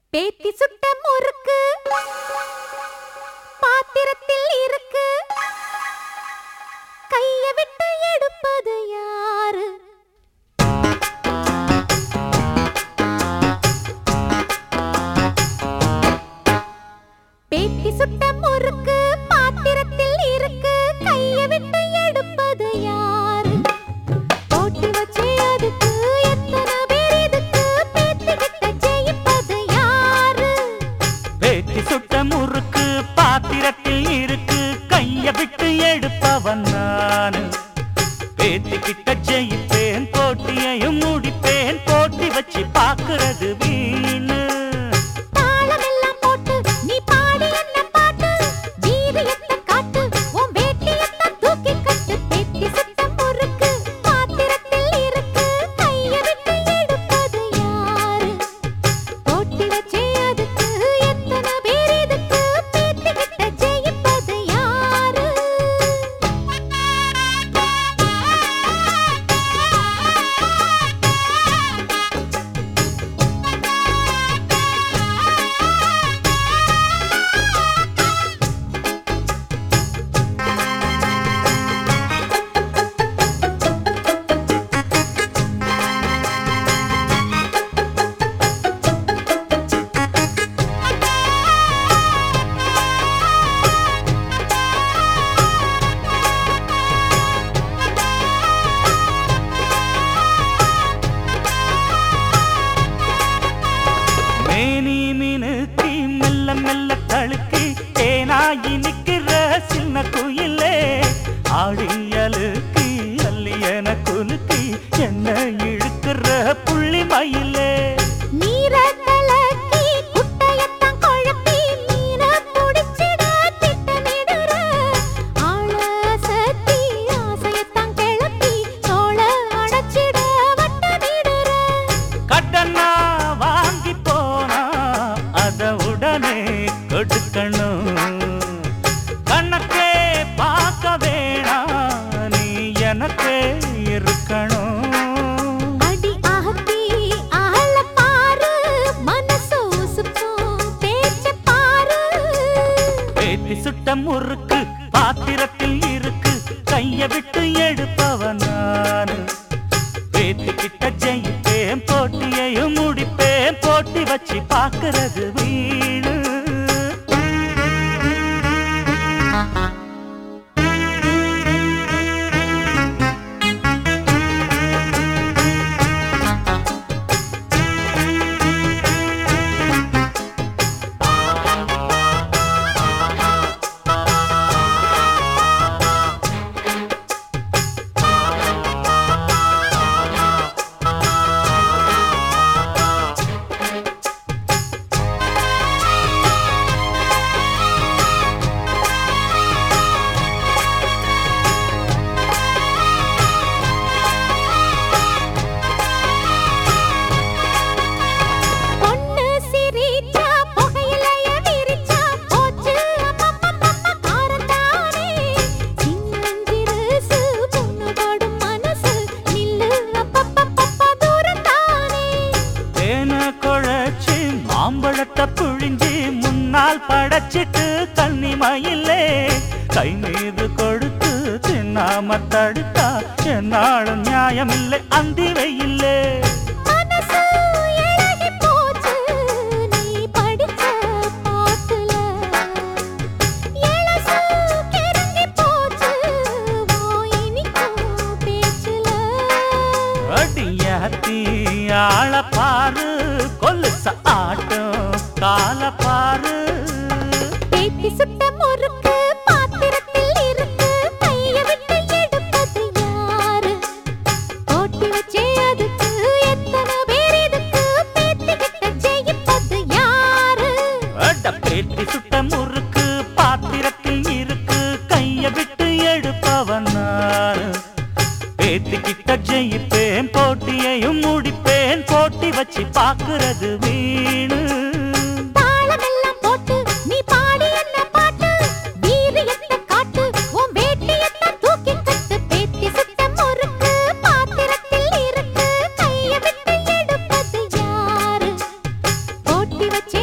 பேத்தி சுட்ட முறுக்கு பாத்திரத்தில் இருக்கு கைய விட்டு எடுப்பது யாரு பேத்தி சுட்ட முறுக்கு பாத்திரத்தில் இருக்கு கைய விட்டு எடுப்பது யாரு போட்டி வச்சு அதுக்கு எத்தனை பேர் இதுக்கு பேத்தி கிட்ட ஜெயிப்பது யாரு பேத்தி சுட்ட முறுக்கு பாத்திரத்தில் இருக்கு கைய விட்டு எடுப்பவன் நானு பேத்தி கிட்ட ஜெயிப்பேன் போட்டியையும் முடிப்பேன் போட்டி வச்சு பாக்குறது வீணு தாளமெல்லாம் போட்டு நீ பாடி என்ன பாட்டு வீரியத்தை காட்டு உன் வேட்டியத்தை தூக்கி கட்டு பேத்தி சுட்ட முறுக்கு பாத்திரத்தில் இருக்கு கைய விட்டு எடுப்பது யாரு போட்டி வச்சே அதுக்கு எத்தனை பேர் இதுக்கு பேத்தி கிட்ட ஜெயிப்பது யாரு மேனி மினுக்கி மெல்ல மெல்ல தழுக்கி தேனாயி நிக்கிற சின்ன குயிலே ஆடியலுக்கு அல்லியன குலுக்கி என்ன இழுக்கிற புள்ளி மயிலே நீர கலக்கி குட்டையத்தான் குழப்பி மீன புடிச்சிட திட்டமிடுற ஆள சத்தி ஆசையத்தான் கிளப்பி தோள அடைச்சிட வட்டமிடுற கடனா வாங்கி போனா அத உடனே கொடுக்கணும் கணக்கே பார்க்க வேணாம் நீ எனக்கே இருக்கணும் அடி ஆத்தி ஆள பாரு மனசு உசுப்பும் பேச்ச பாரு பேத்தி சுட்ட முறுக்கு பாத்திரத்தில் இருக்கு கைய விட்டு எடுப்பவன் நானு பேத்தி கிட்ட ஜெயிப்பேன் போட்டியையும் முடிப்பேன் போட்டி வச்சு பாக்குறது வீணு பொண்ணு சிரிச்சா புகையிலைய விரிச்சா போச்சு அப்பப்பப்பப்ப காரத்தானே சின்னஞ்சிறுசு பொண்ணு படும் மனசு நில்லு அப்பப்பப்பப்ப தூரத்தானே தேன குழைச்சி மாம்பழத்தை புழிஞ்சி முன்னால் படைச்சிட்டு கன்னி மயிலே கை மீது கொடுத்து தின்னாம தடுத்தா என்னாலும் நியாயமில்லை அந்தி வெயில்லே மனசு இழகி போச்சு நீ படிச்ச பாட்டுல எழசு கிறங்கி போச்சு ஓ இனிக்கும் பேச்சுல அடியாத்தி ஆள பாரு கொலுச ஆட்டம் கால பாரு பேத்தி சுட்ட முறுக்கு பாத்திரத்தில் இருக்கு கைய விட்டு எடுப்பது யாரு போட்டி வச்சே அதுக்கு எத்தனை பேர் இதுக்கு பேத்தி கிட்ட ஜெயிப்பது யாரு அட பேட்டி சுட்ட முறுக்கு பாத்திரத்தில் இருக்கு கைய விட்டு எடுப்பவன் நானு பேத்தி கிட்ட ஜெயிப்பேன் போட்டியையும் முடிப்பேன் போட்டி வச்சு பாக்குறது வீணு தாளமெல்லாம் போட்டு நீ பாடி என்ன பாட்டு வீரியத்தை காட்டு உன் வேட்டியத்தை தூக்கி கட்டு பேத்தி சுட்ட முறுக்கு பாத்திரத்தில் இருக்கு கைய விட்டு எடுப்பது யாரு போட்டி வச்சே